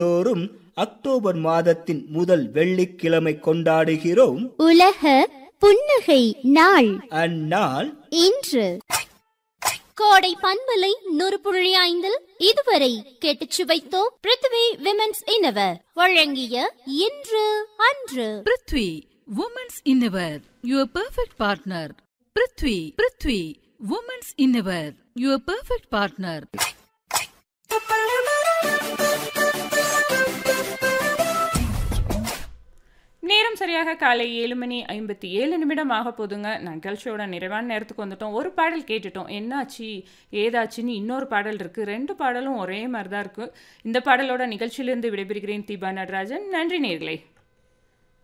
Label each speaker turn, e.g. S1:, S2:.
S1: தோறும் அக்டோபர் மாதத்தின் முதல் வெள்ளிக்கிழமை கொண்டாடுகிறோம்
S2: உலக புன்னகை நாள்
S1: அந்நாள்
S2: இன்று கோடை பண்பலை நூறு புள்ளி ஐந்தில் இதுவரை கேட்டுச் சுவைத்தோம் பிருத்வி விமென்ஸ் இன்னவர் வழங்கிய இன்று அன்று
S3: prithvi women's innerwear your perfect partner prithvi prithvi women's innerwear your perfect partner
S4: நேரம் சரியாக காலை ஏழு மணி ஐம்பத்தி ஏழு நிமிடம் ஆக போதுங்க நான் நிகழ்ச்சியோட நிறைவான நேரத்துக்கு வந்துட்டோம் ஒரு பாடல் கேட்டுட்டோம் என்னாச்சு ஏதாச்சுன்னு இன்னொரு பாடல் இருக்குது ரெண்டு பாடலும் ஒரே மாதிரி தான் இருக்குது இந்த பாடலோட நிகழ்ச்சியிலிருந்து விடைபெறுகிறேன் தீபா நடராஜன் நன்றி நேர்களே